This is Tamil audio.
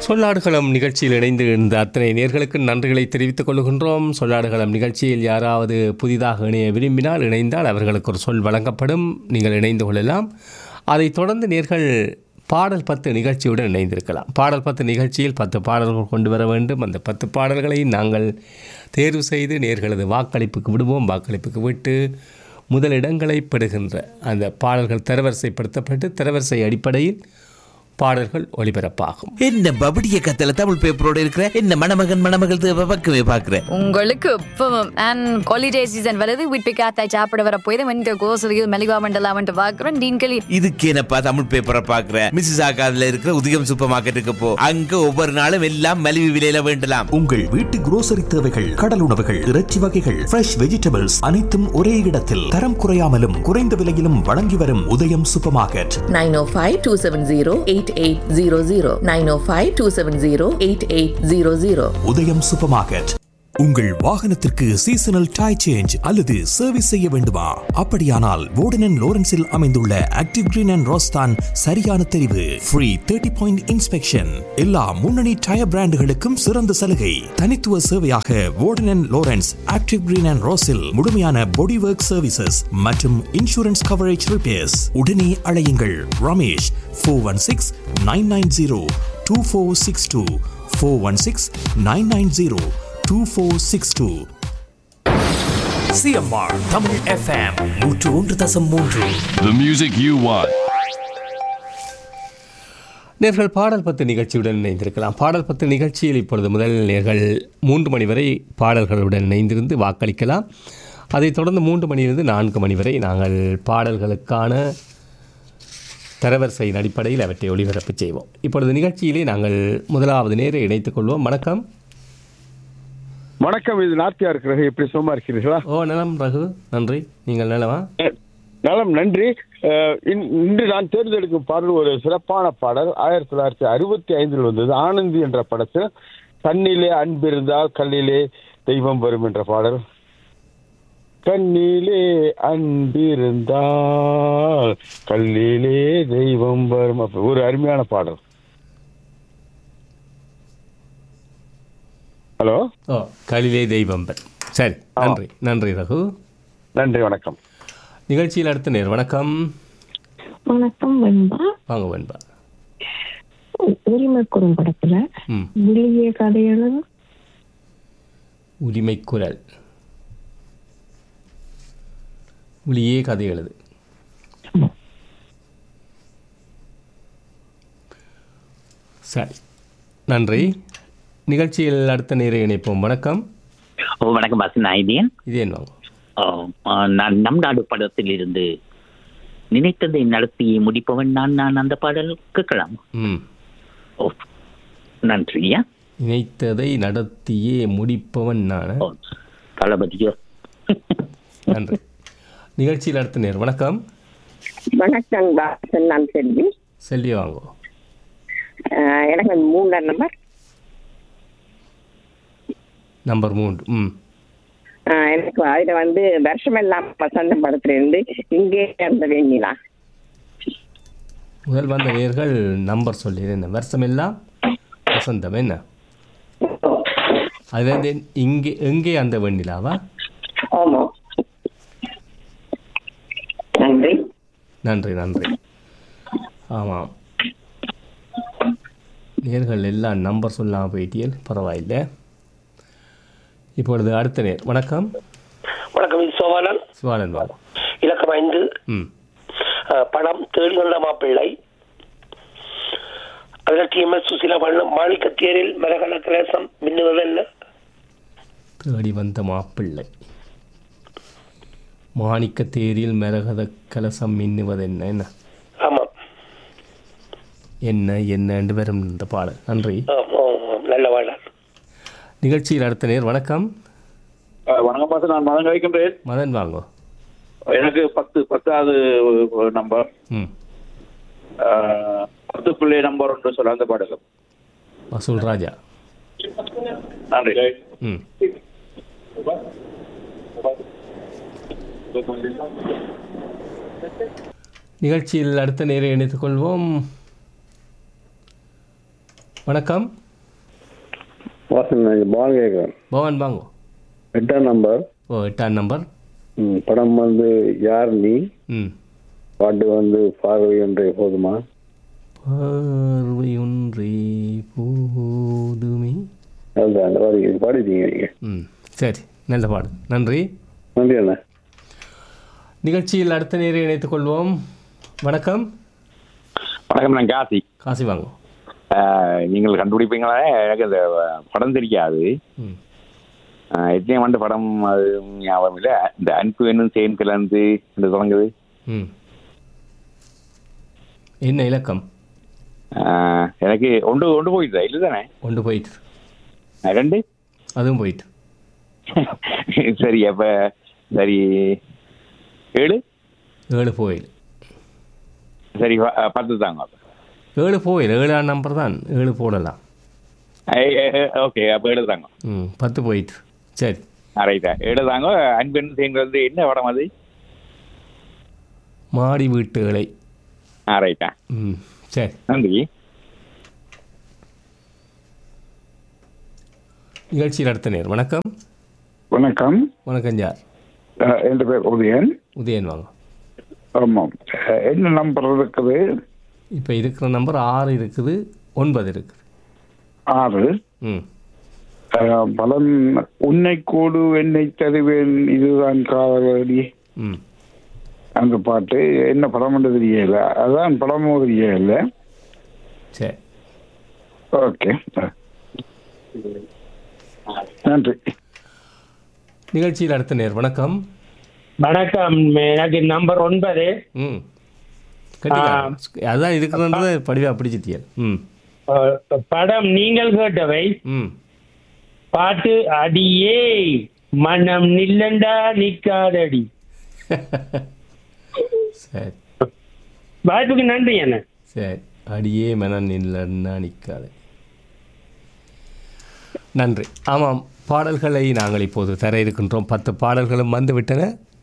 சொல்லாடுகளம் நிகழ்ச்சியில் இணைந்து இருந்த அத்தனை நேர்களுக்கு நன்றிகளை தெரிவித்துக் கொள்கின்றோம் சொல்லாடுகளம் நிகழ்ச்சியில் யாராவது புதிதாக இணைய விரும்பினால் இணைந்தால் அவர்களுக்கு ஒரு சொல் வழங்கப்படும் நீங்கள் இணைந்து கொள்ளலாம் அதைத் தொடர்ந்து நேர்கள் பாடல் பத்து நிகழ்ச்சியுடன் இணைந்திருக்கலாம் பாடல் பத்து நிகழ்ச்சியில் பத்து பாடல்கள் கொண்டு வர வேண்டும் அந்த பத்து பாடல்களை நாங்கள் தேர்வு செய்து நேர்களது வாக்களிப்புக்கு விடுவோம் வாக்களிப்புக்கு விட்டு முதலிடங்களை பெறுகின்ற அந்த பாடல்கள் தரவரிசைப்படுத்தப்பட்டு தரவரிசை அடிப்படையில் பாடல்கள் ஒளிபரப்பாகும் என்ன பபடிய கத்தல தமிழ் பேப்பரோட இருக்கிற என்ன மணமகன் மணமகள் தேவை பக்கமே பாக்குறேன் உங்களுக்கு இப்பவும் அண்ட் ஹாலிடே சீசன் வருது வீட்டு காத்தாய் சாப்பிட வர போய் இந்த கோசலியில் மெலிவா மண்டலாமன்ட்டு பார்க்குறோம் டீன்களி இதுக்கு என்னப்பா தமிழ் பேப்பரை பாக்குற மிஸ்ஸஸ் ஆகாதுல இருக்கிற உதயம் சூப்பர் மார்க்கெட்டுக்கு போ அங்க ஒவ்வொரு நாளும் எல்லாம் மலிவு விலையில வேண்டலாம் உங்கள் வீட்டு grocery தேவைகள் கடல் உணவுகள் இறைச்சி வகைகள் ஃப்ரெஷ் வெஜிடபிள்ஸ் அனைத்தும் ஒரே இடத்தில் தரம் குறையாமலும் குறைந்த விலையிலும் வழங்கி வரும் உதயம் சூப்பர் மார்க்கெட் 905-270-8800 905-270-8800 உதயம் சூப்பர் மார்க்கெட் உங்கள் வாகனத்திற்கு சீசனல் டை சேஞ்ச் அல்லது சர்வீஸ் செய்ய வேண்டுமா அப்படியானால் வோர்டன் லோரன்ஸில் அமைந்துள்ள ஆக்டிவ் கிரீன் அண்ட் ரோஸ்தான் சரியான தெரிவு ஃப்ரீ தேர்ட்டி பாயிண்ட் இன்ஸ்பெக்ஷன் எல்லா முன்னணி டயர் பிராண்டுகளுக்கும் சிறந்த சலுகை தனித்துவ சேவையாக வோர்டன் லோரன்ஸ் ஆக்டிவ் கிரீன் அண்ட் ரோஸில் முழுமையான பாடி ஒர்க் சர்வீசஸ் மற்றும் இன்சூரன்ஸ் கவரேஜ் ரிப்பேர்ஸ் உடனே அழையுங்கள் Ramesh four one six nine nine zero two four six two four one six nine nine zero 2462 CMR Tamil FM நூற்று ஒன்று தசம் மூன்று The music you want. நேர்கள் பாடல் பத்து நிகழ்ச்சியுடன் இணைந்திருக்கலாம் பாடல் பத்து நிகழ்ச்சியில் இப்பொழுது முதல் நேர்கள் மூன்று மணி வரை பாடல்களுடன் இணைந்திருந்து வாக்களிக்கலாம் அதைத் தொடர்ந்து மூன்று மணியிலிருந்து நான்கு மணி வரை நாங்கள் பாடல்களுக்கான தரவரிசையின் அடிப்படையில் அவற்றை ஒளிபரப்பு செய்வோம் இப்பொழுது நிகழ்ச்சியிலே நாங்கள் முதலாவது நேரை இணைத்துக் கொள்வோம் வணக்கம் வணக்கம் இது நாத்தியா இருக்கிறது எப்படி சும்மா இருக்கிறீர்களா ஓ நலம் ரகு நன்றி நீங்கள் நலமா நலம் நன்றி அஹ், இன்- இன்று நான் தேர்ந்தெடுக்கும் பாடல் ஒரு சிறப்பான பாடல் ஆயிரத்தி தொள்ளாயிரத்தி அறுபத்தி ஐந்தில் வந்தது ஆனந்தி என்ற படத்தில் கண்ணிலே அன்பிருந்தால் கல்லிலே தெய்வம் வரும் என்ற பாடல் கண்ணிலே அன்பிருந்தால் கல்லிலே தெய்வம் வரும் அப்ப ஒரு அருமையான பாடல் ஹலோ ஓ கலிலே தெய்வம்பர் சரி நன்றி நன்றி ரகு நன்றி வணக்கம் நிகழ்ச்சியில் அடுத்த நேர் வணக்கம் வணக்கம் வெண்பா வாங்க வெண்பா உரிமை குறும்படத்துல ம் வெளியே கதை எழுது உரிமை குரல் ஒளியே கதை எழுது சரி நன்றி நிகழ்ச்சியில் அடுத்த நேரை இணைப்போம் வணக்கம் ஓ வணக்கம் பாஸ் நான் ஐதியன் இது என்ன ஓ, ஆ, நான் நம் நாடு படத்தில் இருந்து நினைத்ததை நடத்தி முடிப்பவன் நான் நான் அந்த பாடல் கேட்கலாம் ம் ஓ நன்றியா நினைத்ததை நடத்தியே முடிப்பவன் நான் ஓ தளபதியோ நன்றி நிகழ்ச்சியில் அடுத்த நேர் வணக்கம் வணக்கம் தாசன் நான் செல்வி செல்வி வாங்கோ அஹ் எனக்கு மூணாம் நம்பர் நம்பர் மூன்று ம் அஹ் எனக்கு அதுல வந்து வருஷமெல்லாம் வசந்த படத்துல இருந்து இங்கே அந்த வேண்டினா முதல் வந்த நேர்கள் நம்பர் சொல்லி என்ன வருஷமெல்லாம் வசந்தம் என்ன அதுல இருந்து இங்கே எங்கே அந்த வெண்ணிலாவா ஆமா நன்றி நன்றி நன்றி ஆமாம் நேர்கள் எல்லாம் நம்பர் சொல்லாமல் போயிட்டியல் பரவாயில்லை இப்பொழுது அடுத்த நேர் வணக்கம் வணக்கம் இது சோவானன் சிவானந்த் பாபு இலக்கம் ஐந்து ம் அஹ், படம் தேர்ந்த மாப்பிள்ளை அதில் டிஎம்எஸ் சுசிலா வண்ணம் மாணிக்கத்தேரில் மரகல கலசம் மின்னுவதென்ன தேடி வந்த மாப்பிள்ளை மாணிக்க தேரில் மரகத கலசம் மின்னுவது என்ன என்ன ஆமாம் என்ன என்ன என்று வரும் இந்த பாடல் நன்றி ஆம், ஆம், ஆம். நல்ல வாழார் நிகழ்ச்சியில் அடுத்த நேர் வணக்கம் வணக்கம் பாச நான் மதம் கழிக்கின்றேன் மதன் வாங்கோ எனக்கு பத்து பத்தாவது நம்பர் ம் பத்து பிள்ளை நம்பர் ஒன்று சொல்ல அந்த பாடகம் வசூல் ராஜா நன்றி ம் நிகழ்ச்சியில் அடுத்த நேரை இணைத்துக் கொள்வோம் வணக்கம் வாசன் பால் கேட்குறேன் பவன் வாங்கோ எட்டாம் நம்பர் ஓ எட்டாம் நம்பர் ம், படம் வந்து யார் நீ ம் பாட்டு வந்து பார்வை ஒன்றே போதுமா பார்வை ஒன்றே போதுமே அதுதான் அந்த பாடி பாடிட்டீங்க நீங்கள் ம் சரி நல்ல பாடு நன்றி நன்றி அண்ணா நிகழ்ச்சியில் அடுத்த நேரம் இணைத்துக் கொள்வோம் வணக்கம் வணக்கம் நான் காசி காசி வாங்கும் ஆஹ், நீங்கள் கண்டுபிடிப்பீங்களா எனக்கு அந்த படம் தெரியாது ம். ஆஹ், எத்தனை ஆண்டு படம் அது ஞாபகம் இல்லை இந்த அன்பு வேணும் சேன் கலந்து என்று தொடங்குது ம் என்ன இலக்கம் ஆஹ், எனக்கு ஒன்று ஒன்று போயிடுதா இல்லை தானே கொண்டு போயிட்டு ஆஹ், ரெண்டு அதுவும் போயிட்டு சரி அப்ப சரி ஏழு ஏழு போயில் சரி ப- ஆஹ், பத்து தாங்க அப்ப. ஏழு போயில் ஏழாம் நம்பர் தான் ஏழு போடலாம் ஏய், ஏய், ஏய், ஓகே அப்போ ஏழு தாங்க ம் பத்து போயிட்டு சரி ரைட்டா ஏழு தாங்க அன்பு வேணும் சேன் கலந்து என்ன படம் அது மாடி வீட்டுகளை ஆ ரைட்டா ம் சரி நன்றி நிகழ்ச்சியில் அடுத்த நேர் வணக்கம் வணக்கம் வணக்கம் யார் அஹ், என் பேர் உதயன் உதயன் வாங்க ஆமாம் அஹ், என்ன நம்பர் இருக்குது இப்போ இருக்கிற நம்பர் ஆறு இருக்குது ஒன்பது இருக்குது ஆறு ம் அஹ், பலன் உன்னை கூடு என்னை தருவேன் இதுதான் காதலடி ம் அந்த பாட்டு என்ன படம் தெரியல அதான் படமும் தெரியல சரி ஓகே நன்றி நிகழ்ச்சியில் அடுத்த நேர் வணக்கம் வணக்கம் எனக்கு நம்பர் ஒன்பது ம் கட்டிக்காரன். அதான் இருக்கிறன்றது படிவா பிடிச்சிட்டியல் ம் அஹ், படம் நீங்கள் கேட்டவை ம் பாட்டு அடியே மனம் நில்லண்டா நிக்காதடி சரி வாய்ப்புக்கு நன்றி என்ன சரி அடியே மனன் இல்லைன்னா நிற்காது நன்றி ஆமாம் பாடல்களை நாங்கள் இப்போது தர இருக்கின்றோம் பத்து பாடல்களும் வந்துவிட்டன